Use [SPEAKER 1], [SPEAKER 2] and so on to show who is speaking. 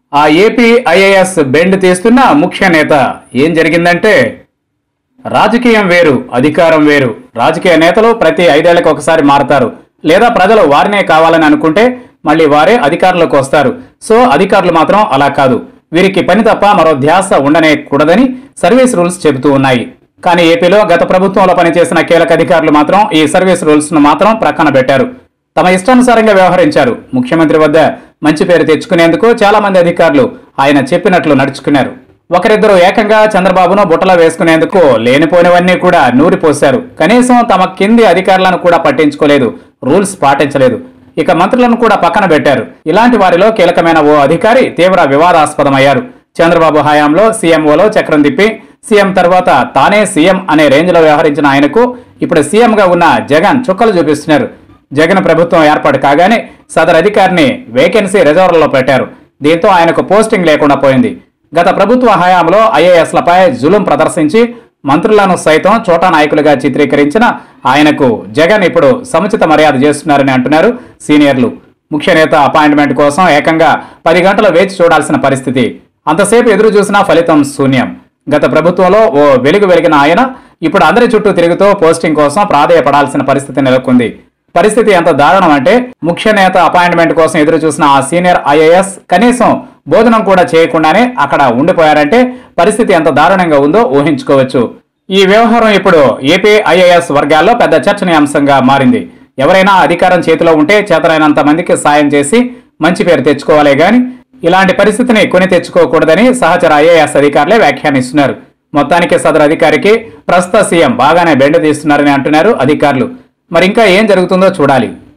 [SPEAKER 1] ఆ AP IAS bend తీస్తున్న ముఖ్య నేత ఏం జరిగిందంటే రాజకీయం వేరు అధికారం వేరు రాజకీయ నేతలు ప్రతి ఐదేళ్లకు ఒకసారి మారతారు లేదా ప్రజలు వారినే కావాలని అనుకుంటే మళ్ళీ వారే అధికారంలోకి వస్తారు సో అధికారులు మాత్రం అలా కాదు వీరికి పని తప్ప మరో ధ్యాస ఉండనే కూడదని సర్వీస్ రూల్స్ చెబుతూ ఉన్నాయి కానీ ఏపీలో గత ప్రభుత్వంలో పనిచేసిన కీలక అధికారులు మాత్రం ఈ సర్వీస్ రూల్స్ ను మాత్రం ప్రక్కన పెట్టారు తమ ఇష్టానుసారంగా వ్యవహరించారు ముఖ్యమంత్రి వద్ద మంచి పేరు తెచ్చుకునేందుకు చాలా మంది అధికారులు ఆయన చెప్పినట్లు నడుచుకున్నారు ఒకరిద్దరు ఏకంగా చంద్రబాబును బుట్టలో వేసుకునేందుకు లేనిపోయినవన్నీ కూడా నూరిపోశారు కనీసం తమ కింది అధికారులను కూడా పట్టించుకోలేదు రూల్స్ పాటించలేదు ఇక మంత్రులను కూడా పక్కన పెట్టారు ఇలాంటి వారిలో కీలకమైన ఓ అధికారి తీవ్ర వివాదాస్పదమయ్యారు చంద్రబాబు హయాంలో సీఎంఓలో చక్రం తిప్పి సీఎం తర్వాత తానే సీఎం అనే రేంజ్లో వ్యవహరించిన ఆయనకు ఇప్పుడు సీఎంగా ఉన్న జగన్ చుక్కలు చూపిస్తున్నారు జగన్ ప్రభుత్వం ఏర్పాటు కాగానే సదరు అధికారిని వేకెన్సీ రిజర్వ్లో పెట్టారు దీంతో ఆయనకు పోస్టింగ్ లేకుండా పోయింది గత ప్రభుత్వ హయాంలో ఐఏఎస్లపై జులుం ప్రదర్శించి మంత్రులను సైతం చోటా నాయకులుగా చిత్రీకరించిన ఆయనకు జగన్ ఇప్పుడు సముచిత మర్యాద చేస్తున్నారని అంటున్నారు సీనియర్లు ముఖ్య నేత అపాయింట్మెంట్ కోసం ఏకంగా పది గంటలు వేచి చూడాల్సిన పరిస్థితి అంతసేపు ఎదురు చూసినా ఫలితం శూన్యం గత ప్రభుత్వంలో ఓ వెలుగు వెలిగిన ఆయన ఇప్పుడు అందరి చుట్టూ తిరుగుతూ పోస్టింగ్ కోసం ప్రాధేయపడాల్సిన పరిస్థితి నెలకొంది పరిస్థితి ఎంత దారుణం అంటే ముఖ్య నేత అపాయింట్మెంట్ కోసం ఎదురు చూసిన ఆ సీనియర్ ఐఏఎస్ కనీసం బోధనం కూడా చేయకుండానే అక్కడ ఉండిపోయారంటే పరిస్థితి ఎంత దారుణంగా ఉందో ఊహించుకోవచ్చు ఈ వ్యవహారం ఇప్పుడు ఏపీ ఐఏఎస్ వర్గాల్లో పెద్ద చర్చనీయాంశంగా మారింది ఎవరైనా అధికారం చేతిలో ఉంటే చేతనైనంత మందికి సాయం చేసి మంచి పేరు తెచ్చుకోవాలే గాని ఇలాంటి పరిస్థితిని కొని తెచ్చుకోకూడదని సహచర ఐఏఎస్ అధికారులే వ్యాఖ్యానిస్తున్నారు మొత్తానికి సదరు అధికారికి ప్రస్తుత సీఎం బాగానే బెండ తీస్తున్నారని అంటున్నారు అధికారులు మరి ఇంకా ఏం జరుగుతుందో చూడాలి